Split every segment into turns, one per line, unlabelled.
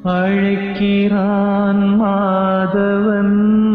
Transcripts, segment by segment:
அழைக்கிறான் மாதவன்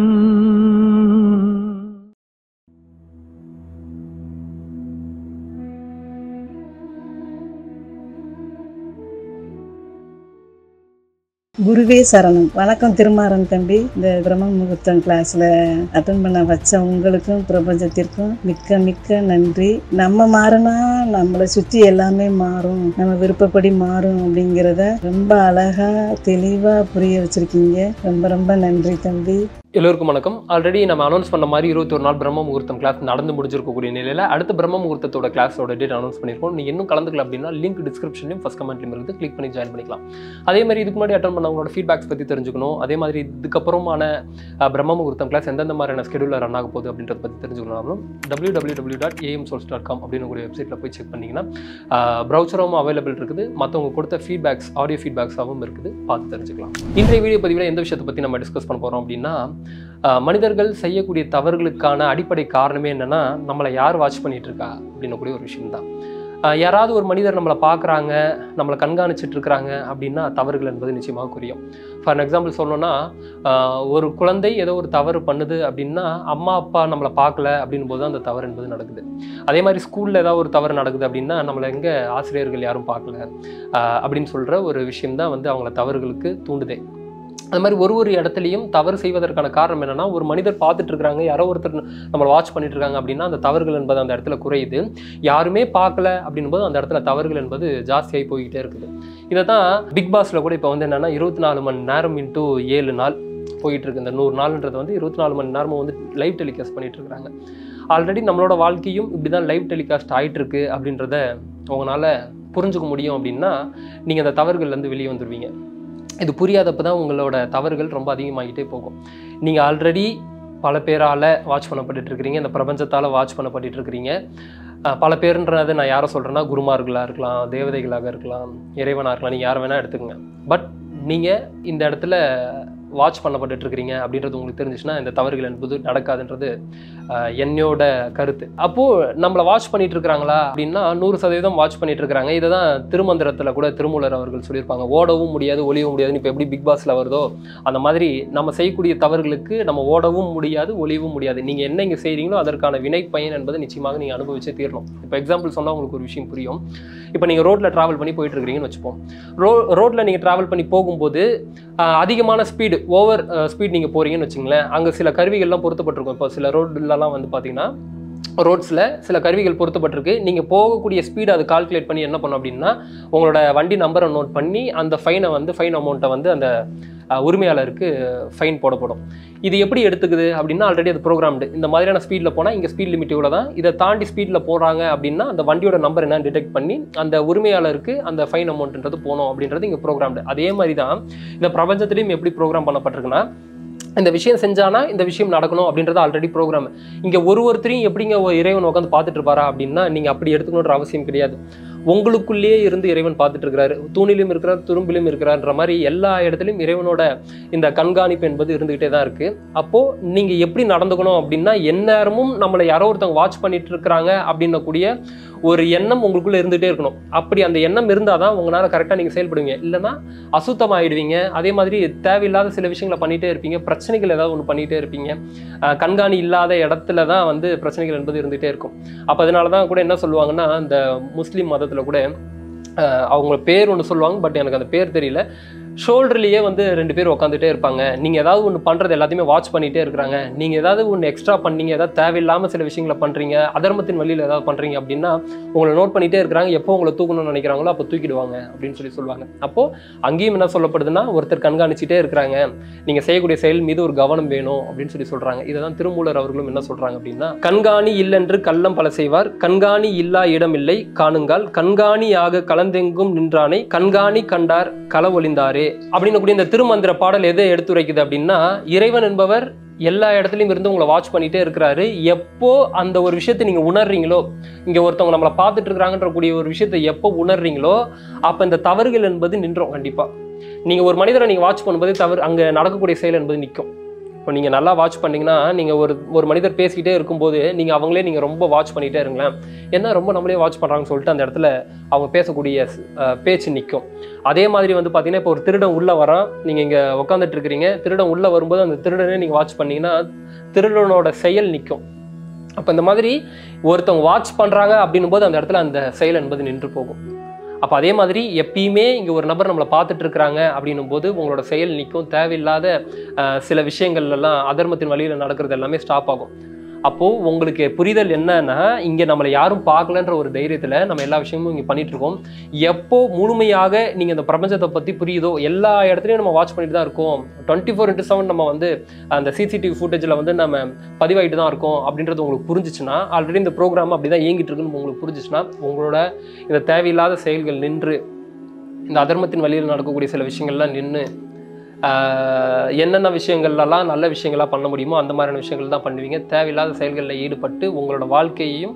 குருவே சரணம் வணக்கம் திருமாறன் தம்பி இந்த பிரம்ம முகூர்த்தம் கிளாஸ்ல அட்டன் பண்ண வச்ச உங்களுக்கும் பிரபஞ்சத்திற்கும் மிக்க மிக்க நன்றி நம்ம மாறினா நம்மளை சுற்றி எல்லாமே மாறும் நம்ம விருப்பப்படி மாறும் அப்படிங்கிறத ரொம்ப அழகா தெளிவா புரிய வச்சிருக்கீங்க ரொம்ப ரொம்ப நன்றி தம்பி
எல்லோருக்கும் வணக்கம் ஆல்ரெடி நம்ம அனௌன்ஸ் பண்ண மாதிரி இருபத்தி ஒரு நாள் பிரம்ம முகூர்த்தம் கிளாஸ் நடந்து முடிஞ்சிருக்கக்கூடிய நிலையில் அடுத்த பிரம்ம முகூர்த்தத்தோட கிளாஸோட டேட் அனௌன்ஸ் பண்ணியிருக்கோம் நீ இன்னும் கலந்துக்கல அப்படின்னா லிங்க் டிஸ்கிரிப்ஷன்லையும் ஃபஸ்ட் கமெண்ட்லையும் இருந்து கிளிக் பண்ணி ஜாயின் பண்ணிக்கலாம் அதே மாதிரி இதுக்கு முன்னாடி அட்டன் பண்ணவங்களோட ஃபீட்பேக்ஸ் பற்றி தெரிஞ்சுக்கணும் அதே மாதிரி இதுக்கப்புறமான அஹ், பிரம்ம முகூர்த்தம் கிளாஸ் எந்தெந்த மாதிரியான ஸ்கெடியூலில் ரன் ஆக போகுது அப்படின்றத பற்றி தெரிஞ்சுக்கணும் W W W dot AM source dot com அப்படின்னு ஒரு வெப்சைட்டில் போய் செக் பண்ணிங்கன்னா ப்ரௌச்சரும் அவைலபிள் இருக்குது மற்றவங்க கொடுத்த ஃபீட்பேக்ஸ் ஆடியோ ஃபீட்பேக்ஸாகவும் இருக்குது பார்த்து தெரிஞ்சுக்கலாம் இன்றைய வீடியோ பதிவில் எந்த விஷயத்தை பற்றி நம்ம டிஸ்கஸ் பண்ண போகிறோம் அப்படின்னா ஆஹ் மனிதர்கள் செய்யக்கூடிய தவறுகளுக்கான அடிப்படை காரணமே என்னன்னா நம்மளை யார் வாட்ச் பண்ணிட்டு இருக்கா அப்படின்னு கூடிய ஒரு விஷயம்தான் ஆஹ் யாராவது ஒரு மனிதர் நம்மளை பார்க்குறாங்க நம்மளை கண்காணிச்சிட்டு இருக்கிறாங்க அப்படின்னா தவறுகள் என்பது நிச்சயமாக குறையும் ஃபார் எக்ஸாம்பிள் சொல்லணும்னா ஆஹ் ஒரு குழந்தை ஏதோ ஒரு தவறு பண்ணுது அப்படின்னா அம்மா அப்பா நம்மளை பார்க்கல அப்படின் போது அந்த தவறு என்பது நடக்குது அதே மாதிரி ஸ்கூலில் ஏதாவது ஒரு தவறு நடக்குது அப்படின்னா நம்மளை எங்கே ஆசிரியர்கள் யாரும் பார்க்கல ஆஹ் அப்படின்னு சொல்கிற ஒரு விஷயம்தான் வந்து அவங்கள தவறுகளுக்கு தூண்டுதே அது மாதிரி ஒரு ஒரு இடத்துலையும் தவறு செய்வதற்கான காரணம் என்னன்னா ஒரு மனிதர் பார்த்துட்டு இருக்காங்க யாரோ ஒருத்தர் நம்மளை வாட்ச் பண்ணிட்டு இருக்காங்க அப்படின்னா அந்த தவறுகள் என்பது அந்த இடத்துல குறையுது யாருமே பார்க்கல அப்படின்னும் போது அந்த இடத்துல தவறுகள் என்பது ஜாஸ்தியாகி போய்கிட்டே இருக்குது இதை தான் பிக் பாஸ்ல கூட இப்போ வந்து என்னன்னா இருபத்தி நாலு மணி நேரம் இன்ட்டு ஏழு நாள் போயிட்டு இருக்கு இந்த நூறு நாள்ன்றது வந்து இருபத்தி நாலு மணி நேரமும் வந்து லைவ் டெலிகாஸ்ட் பண்ணிட்டு இருக்காங்க ஆல்ரெடி நம்மளோட வாழ்க்கையும் இப்படி தான் லைவ் டெலிகாஸ்ட் ஆயிட்டு இருக்கு அப்படின்றத உங்களால் புரிஞ்சுக்க முடியும் அப்படின்னா நீங்கள் அந்த தவறுகள்லேருந்து வெளியே வந்துடுவீங்க இது புரியாதப்ப தான் உங்களோட தவறுகள் ரொம்ப அதிகமாகிட்டே போகும் நீங்கள் ஆல்ரெடி பல பேரால் வாட்ச் பண்ணப்பட்டுட்டு இருக்கிறீங்க இந்த பிரபஞ்சத்தால் வாட்ச் பண்ணப்பட்டுட்டு இருக்கிறீங்க அஹ் பல பேருன்றது நான் யாரை சொல்கிறேன்னா குருமார்களாக இருக்கலாம் தேவதைகளாக இருக்கலாம் இறைவனாக இருக்கலாம் நீங்கள் யாரை வேணால் எடுத்துக்கங்க பட் நீங்கள் இந்த இடத்துல வாட்ச் பண்ணப்பட்டுட்டு இருக்கிறீங்க அப்படின்றது உங்களுக்கு தெரிஞ்சுச்சுன்னா இந்த தவறுகள் என்பது நடக்காதுன்றது அஹ், என்னோட கருத்து அப்போது நம்மளை வாட்ச் பண்ணிட்டு இருக்கிறாங்களா அப்படின்னா நூறு சதவீதம் வாட்ச் பண்ணிட்டு இருக்கிறாங்க இதை தான் திருமந்திரத்தில் கூட திருமூலர் அவர்கள் சொல்லியிருப்பாங்க ஓடவும் முடியாது ஒளியவும் முடியாதுன்னு இப்போ எப்படி பிக் பாஸில் வருதோ அந்த மாதிரி நம்ம செய்யக்கூடிய தவறுகளுக்கு நம்ம ஓடவும் முடியாது ஒளியவும் முடியாது நீங்கள் என்ன இங்கே செய்கிறீங்களோ அதற்கான வினை பயன் என்பதை நிச்சயமாக நீங்கள் அனுபவிச்சே தீரணும் இப்போ எக்ஸாம்பிள் சொன்னால் உங்களுக்கு ஒரு விஷயம் புரியும் இப்போ நீங்கள் ரோட்டில் ட்ராவல் பண்ணி போயிட்டு இருக்கிறீங்கன்னு வச்சுப்போம் ரோ ரோட்டில் நீங்கள் ட்ராவல் பண்ணி போகும்போது ஆஹ், அதிகமான ஸ்பீடு ஓவர் ஸ்பீட் நீங்கள் போகிறீங்கன்னு வச்சுங்களேன் அங்கே சில கருவிகள்லாம் பொருத்தப்பட்டிருக்கும் இப்போ சில ரோட்லலாம் வந்து பார்த்தீங்கன்னா ரோட்ஸில் சில கருவிகள் பொருத்தப்பட்டிருக்கு நீங்கள் போகக்கூடிய ஸ்பீடு அது கால்குலேட் பண்ணி என்ன பண்ணும் அப்படின்னா உங்களோட வண்டி நம்பரை நோட் பண்ணி அந்த ஃபைனை வந்து ஃபைன் அமௌண்ட்டை வந்து அந்த அஹ், உரிமையாளருக்கு ஃபைன் போடப்படும் இது எப்படி எடுத்துக்குது அப்படின்னா ஆல்ரெடி அது ப்ரோக்ராம்டு இந்த மாதிரியான ஸ்பீடில் போனால் இங்கே ஸ்பீட் லிமிட் இவ்வளோ தான் இதை தாண்டி ஸ்பீடில் போகிறாங்க அப்படின்னா அந்த வண்டியோட நம்பர் என்னன்னு டிடெக்ட் பண்ணி அந்த உரிமையாளருக்கு அந்த ஃபைன் அமௌண்ட்ன்றது போகணும் அப்படின்றது இங்கே ப்ரோக்ராம்டு அதே மாதிரி தான் இந்த பிரபஞ்சத்துலேயும் எப்படி ப்ரோக்ராம் பண்ணப்பட்டிருக்குன்னா இந்த விஷயம் செஞ்சானா இந்த விஷயம் நடக்கணும் அப்படின்றது ஆல்ரெடி ப்ரோக்ராம் இங்கே ஒரு ஒருத்தரையும் எப்படிங்க ஒரு இறைவன் உட்காந்து பார்த்துட்டு இருப்பாரா அப்படின்னா நீங்கள் அப்படி எடுத்துக்கணுன்ற அவசியம் கிடையாது உங்களுக்குள்ளேயே இருந்து இறைவன் பார்த்துட்டு இருக்கிறாரு தூணிலும் இருக்கிறார் துரும்பிலும் இருக்கிறார்ன்ற மாதிரி எல்லா இடத்துலையும் இறைவனோட இந்த கண்காணிப்பு என்பது இருந்துகிட்டே தான் இருக்கு அப்போ நீங்க எப்படி நடந்துக்கணும் அப்படின்னா எந்நேரமும் நம்மளை யாரோ ஒருத்தவங்க வாட்ச் பண்ணிட்டு இருக்கிறாங்க அப்படின்னக்கூடிய ஒரு எண்ணம் உங்களுக்குள்ள இருந்துகிட்டே இருக்கணும் அப்படி அந்த எண்ணம் இருந்தால் தான் உங்களால் கரெக்டாக நீங்கள் செயல்படுவீங்க இல்லைன்னா அசுத்தமாயிடுவீங்க அதே மாதிரி தேவையில்லாத சில விஷயங்களை பண்ணிகிட்டே இருப்பீங்க பிரச்சனைகள் ஏதாவது ஒன்று பண்ணிகிட்டே இருப்பீங்க அஹ் கண்காணி இல்லாத இடத்துல தான் வந்து பிரச்சனைகள் என்பது இருந்துகிட்டே இருக்கும் அப்போ அதனால தான் கூட என்ன சொல்லுவாங்கன்னா இந்த முஸ்லீம் மதத்தில் கூட அஹ் அவங்க பேர் ஒன்று சொல்லுவாங்க பட் எனக்கு அந்த பேர் தெரியல ஷோல்டர்லேயே வந்து ரெண்டு பேர் உட்காந்துட்டே இருப்பாங்க நீங்கள் ஏதாவது ஒன்று பண்ணுறது எல்லாத்தையுமே வாட்ச் பண்ணிகிட்டே இருக்கிறாங்க நீங்கள் ஏதாவது ஒன்று எக்ஸ்ட்ரா பண்ணீங்க ஏதாவது தேவையில்லாமல் சில விஷயங்களை பண்ணுறீங்க அதர்மத்தின் வழியில் ஏதாவது பண்ணுறீங்க அப்படின்னா உங்களை நோட் பண்ணிகிட்டே இருக்கிறாங்க எப்போ உங்களை தூக்கணும்னு நினைக்கிறாங்களோ அப்போ தூக்கிடுவாங்க அப்படின்னு சொல்லி சொல்லுவாங்க அப்போது அங்கேயும் என்ன சொல்லப்படுதுன்னா ஒருத்தர் கண்காணிச்சிட்டே இருக்கிறாங்க நீங்கள் செய்யக்கூடிய செயல் மீது ஒரு கவனம் வேணும் அப்படின்னு சொல்லி சொல்கிறாங்க இதை தான் திருமூலர் அவர்களும் என்ன சொல்கிறாங்க அப்படின்னா கண்காணி இல்லென்று கள்ளம் பல செய்வார் கண்காணி இல்லா இடமில்லை காணுங்கால் கண்காணியாக கலந்தெங்கும் நின்றானை கண்காணி கண்டார் கள ஒளிந்தாரே அப்படின்னு கூடிய இந்த திருமந்திர பாடல் எதை எடுத்துரைக்குது அப்படின்னா இறைவன் என்பவர் எல்லா இடத்துலையும் இருந்து உங்களை வாட்ச் பண்ணிட்டே இருக்கிறாரு எப்போ அந்த ஒரு விஷயத்தை நீங்க உணர்றீங்களோ இங்க ஒருத்தவங்க நம்மளை பார்த்துட்டு இருக்கிறாங்கன்ற கூடிய ஒரு விஷயத்தை எப்போ உணர்றீங்களோ அப்ப இந்த தவறுகள் என்பது நின்றோம் கண்டிப்பா நீங்க ஒரு மனிதரை நீங்க வாட்ச் பண்ணும்போது தவறு அங்க நடக்கக்கூடிய செயல் என்பது நிற்கும் இப்போ நீங்கள் நல்லா வாட்ச் பண்ணீங்கன்னா நீங்கள் ஒரு ஒரு மனிதர் பேசிக்கிட்டே இருக்கும்போது நீங்கள் அவங்களே நீங்கள் ரொம்ப வாட்ச் பண்ணிகிட்டே இருங்களேன் என்ன ரொம்ப நம்மளே வாட்ச் பண்ணுறாங்கன்னு சொல்லிட்டு அந்த இடத்துல அவங்க பேசக்கூடிய அஹ், பேச்சு நிற்கும் அதே மாதிரி வந்து பார்த்தீங்கன்னா இப்போ ஒரு திருடன் உள்ளே வரான் நீங்கள் இங்கே உட்காந்துட்டு இருக்கிறீங்க திருடன் உள்ளே வரும்போது அந்த திருடனே நீங்கள் வாட்ச் பண்ணீங்கன்னா திருடனோட செயல் நிற்கும் அப்போ இந்த மாதிரி ஒருத்தவங்க வாட்ச் பண்ணுறாங்க அப்படின்னும் போது அந்த இடத்துல அந்த செயல் என்பது நின்று போகும் அப்போ அதே மாதிரி எப்பயுமே இங்கே ஒரு நபர் நம்மளை பார்த்துட்டு இருக்கிறாங்க அப்படின்னும் போது உங்களோட செயல் நிற்கும் தேவையில்லாத அஹ், சில விஷயங்கள்லாம் அதர்மத்தின் வழியில் நடக்கிறது எல்லாமே ஸ்டாப் ஆகும் அப்போது உங்களுக்கு புரிதல் என்னன்னா இங்கே நம்மளை யாரும் பார்க்கலன்ற ஒரு தைரியத்தில் நம்ம எல்லா விஷயமும் இங்கே பண்ணிட்டு இருக்கோம் எப்போ முழுமையாக நீங்கள் இந்த பிரபஞ்சத்தை பற்றி புரியுதோ எல்லா இடத்துலையும் நம்ம வாட்ச் பண்ணிட்டு தான் இருக்கோம் டுவெண்ட்டி ஃபோர் இன்ட்டு செவன் நம்ம வந்து அந்த சிசிடிவி ஃபுட்டேஜில் வந்து நம்ம பதிவாயிட்டு தான் இருக்கோம் அப்படின்றது உங்களுக்கு புரிஞ்சிச்சுன்னா ஆல்ரெடி இந்த ப்ரோக்ராம் அப்படி தான் இயங்கிட்டு இருக்குன்னு உங்களுக்கு புரிஞ்சிச்சுன்னா உங்களோட இந்த தேவையில்லாத செயல்கள் நின்று இந்த அதர்மத்தின் வழியில் நடக்கக்கூடிய சில விஷயங்கள்லாம் நின்று என்னென்ன விஷயங்கள்லாம் நல்ல விஷயங்களா பண்ண முடியுமோ அந்த மாதிரியான விஷயங்கள் தான் பண்ணுவீங்க தேவையில்லாத செயல்களில் ஈடுபட்டு உங்களோட வாழ்க்கையையும்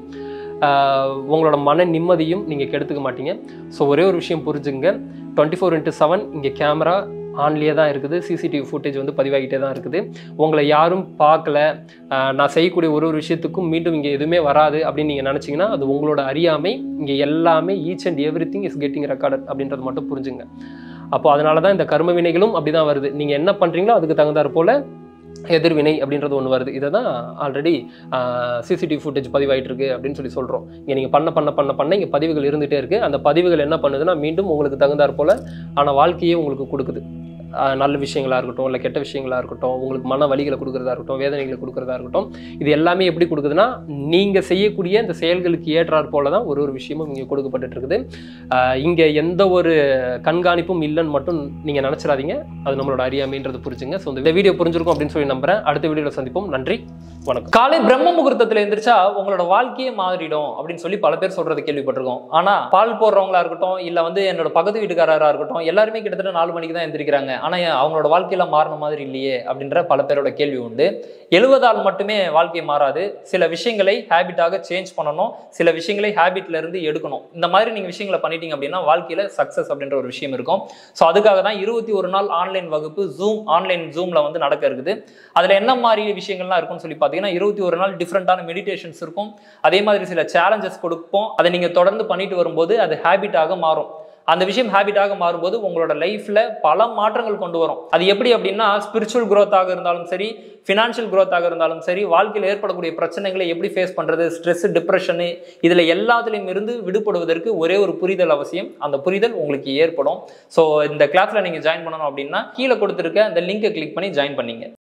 ஆஹ் உங்களோட மன நிம்மதியும் நீங்கள் கெடுத்துக்க மாட்டீங்க ஸோ ஒரே ஒரு விஷயம் புரிஞ்சுங்க டுவெண்ட்டி ஃபோர் இன்ட்டு செவன் இங்கே கேமரா ஆன்லேயே தான் இருக்குது சிசிடிவி ஃபுட்டேஜ் வந்து பதிவாகிட்டே தான் இருக்குது உங்களை யாரும் பார்க்கல ஆஹ் நான் செய்யக்கூடிய ஒரு ஒரு விஷயத்துக்கும் மீண்டும் இங்கே எதுவுமே வராது அப்படின்னு நீங்கள் நினச்சிங்கன்னா அது உங்களோட அறியாமை இங்கே எல்லாமே each and every thing is getting recorded அப்படின்றது மட்டும் புரிஞ்சுங்க அப்போ அதனால தான் இந்த கர்ம வினைகளும் அப்படி தான் வருது நீங்கள் என்ன பண்ணுறீங்களோ அதுக்கு தகுந்தாற் போல் எதிர்வினை அப்படின்றது ஒன்று வருது இதை தான் ஆல்ரெடி சிசிடிவி ஃபுட்டேஜ் பதிவாயிட்டு இருக்கு அப்படின்னு சொல்லி சொல்கிறோம் இங்கே நீங்கள் பண்ண பண்ண பண்ண பண்ண இங்கே பதிவுகள் இருந்துகிட்டே இருக்குது அந்த பதிவுகள் என்ன பண்ணுதுன்னா மீண்டும் உங்களுக்கு தகுந்தாற் போல் ஆனால் வாழ்க்கையே உங்களுக்கு கொடுக்குது ஆஹ் நல்ல விஷயங்களா இருக்கட்டும் இல்லை கெட்ட விஷயங்களா இருக்கட்டும் உங்களுக்கு மன வலிகளை கொடுக்குறதா இருக்கட்டும் வேதனைகளை கொடுக்குறதா இருக்கட்டும் இது எல்லாமே எப்படி கொடுக்குதுன்னா நீங்கள் செய்யக்கூடிய இந்த செயல்களுக்கு ஏற்றாற் போல தான் ஒரு ஒரு விஷயமும் இங்கே கொடுக்கப்பட்டுட்டு இருக்குது ஆஹ் இங்கே எந்த ஒரு கண்காணிப்பும் இல்லைன்னு மட்டும் நீங்கள் நினச்சிடாதீங்க அது நம்மளோட அறியாமைன்றது புரிஞ்சுங்க ஸோ இந்த வீடியோ புரிஞ்சிருக்கும் அப்படின்னு சொல்லி நம்புறேன் அடுத்த வீடியோவில் சந்திப்போம் நன்றி வணக்கம்
காலை பிரம்ம முகூர்த்தத்துல எந்திரிச்சா உங்களோட வாழ்க்கையே மாறிடும் அப்படின்னு சொல்லி பல பேர் சொல்றது கேள்விப்பட்டிருக்கோம் ஆனா பால் போடுறவங்களா இருக்கட்டும் இல்ல வந்து என்னோட பக்கத்து வீட்டுக்காரரா இருக்கட்டும் எல்லாருமே கிட்டத்தட்ட நாலு மணிக்கு தான் எந்திரிக்கிறாங்க ஆனா ஏன் அவங்களோட வாழ்க்கையில மாறின மாதிரி இல்லையே அப்படின்ற பல பேரோட கேள்வி உண்டு எழுவதால் மட்டுமே வாழ்க்கை மாறாது சில விஷயங்களை ஹேபிட்டாக சேஞ்ச் பண்ணணும் சில விஷயங்களை ஹேபிட்ல இருந்து எடுக்கணும் இந்த மாதிரி நீங்க விஷயங்களை பண்ணிட்டீங்க அப்படின்னா வாழ்க்கையில சக்சஸ் அப்படின்ற ஒரு விஷயம் இருக்கும் ஸோ அதுக்காக தான் இருபத்தி ஒரு நாள் ஆன்லைன் வகுப்பு ஜூம் ஆன்லைன் ஜூம்ல வந்து நடக்க இருக்குது அதுல என்ன மாதிரி விஷயங்கள்லாம் இருக்கும்னு சொல்லி பார்த்தீங்கன்னா இருபத்தி ஒரு நாள் டிஃப்ரெண்டான மெடிடேஷன்ஸ் இருக்கும் அதே மாதிரி சில சேலஞ்சஸ் கொடுப்போம் அதை நீங்க தொடர்ந்து பண்ணிட்டு வரும்போது அது ஹேபிட்டாக மாறும் அந்த விஷயம் ஹேபிட்டாக மாறும்போது உங்களோட லைஃப்ல பல மாற்றங்கள் கொண்டு வரும் அது எப்படி அப்படின்னா ஸ்பிரிச்சுவல் growth-ஆக இருந்தாலும் சரி ஃபினான்ஷியல் growth-ஆக இருந்தாலும் சரி வாழ்க்கையில் ஏற்படக்கூடிய பிரச்சனைகளை எப்படி ஃபேஸ் பண்றது ஸ்ட்ரெஸ் டிப்ரெஷனு இதுல எல்லாத்துலேயும் இருந்து விடுபடுவதற்கு ஒரே ஒரு புரிதல் அவசியம் அந்த புரிதல் உங்களுக்கு ஏற்படும் ஸோ இந்த கிளாஸ்ல நீங்க ஜாயின் பண்ணணும் அப்படின்னா கீழே கொடுத்துருக்க அந்த லிங்கை கிளிக் பண்ணி ஜாயின் பண்ணீங்க